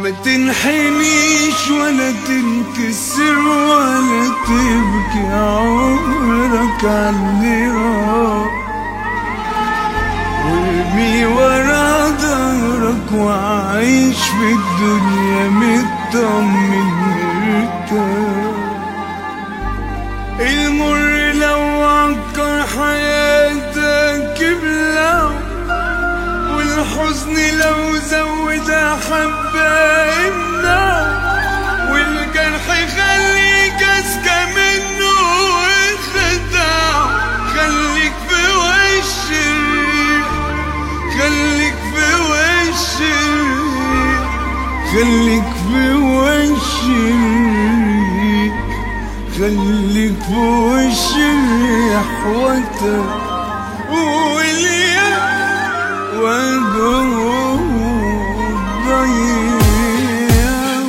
ما تنحنيش ولا تنكسر ولا تبكي عمرك عني راح وارمي ورا ظهرك وعيش في الدنيا مطمن مرتاح المر لو عكر حياتك ابلع والحزن لو زود حبة امنع والجرح خليك اذكى منه وخدع خليك في وش الريح خليك في وش الريح خليك في وش الريح خليك في وش الريح وانت واليا وجهه ضيع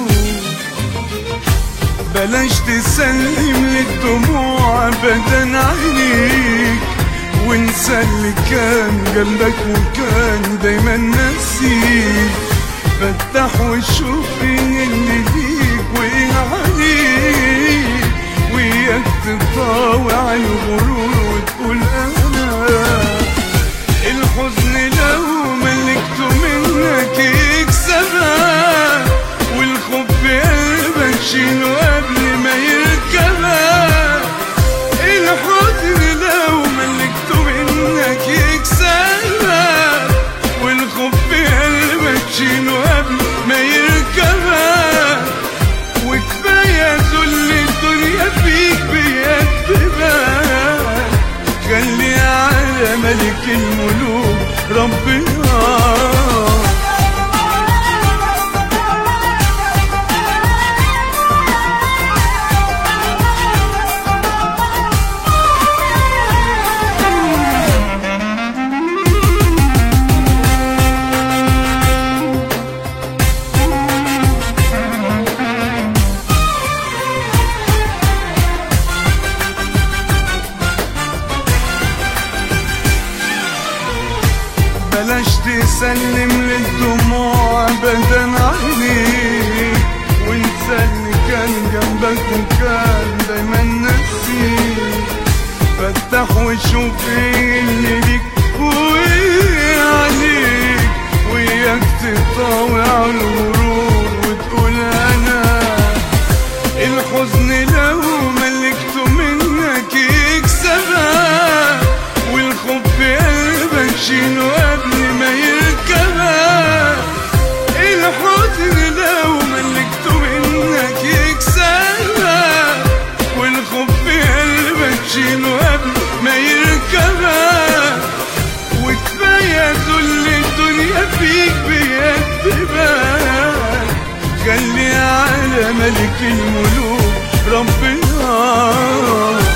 بلاش تسلم للدموع ابدا عينيك وانسى اللي كان جنبك وكان دايما نسيك فتح وشوف ايه اللي ليك وايه عليك وياك تطاوع الغرور وتقول انا الحزن لو ملكته منك يكسبها والخوف في قلبك شيله قبل ما يركبها الحزن لو ملكته منك يكسبها والخوف في قلبك شيله قبل ما يركبها وكفاية ذل الدنيا فيك بيكتبها خلي على ملك الملوك ربنا بلاش تسلم للدموع ابدا عينيك وانسى اللي كان جنبك وكان دايما نسيك فتح وشوف ايه اللي ليك وايه عليك وياك تطاوع الغرور وتقول انا الحزن لو ملكته منك يكسبها والخوف في قلبك شيله قبل ما يركبها الحزن لو ملكته منك يكسبها والخوف في قلبك شيله قبل ما يركبها وكفاية ذل الدنيا فيك بيكتبها خلي على ملك الملوك ربنا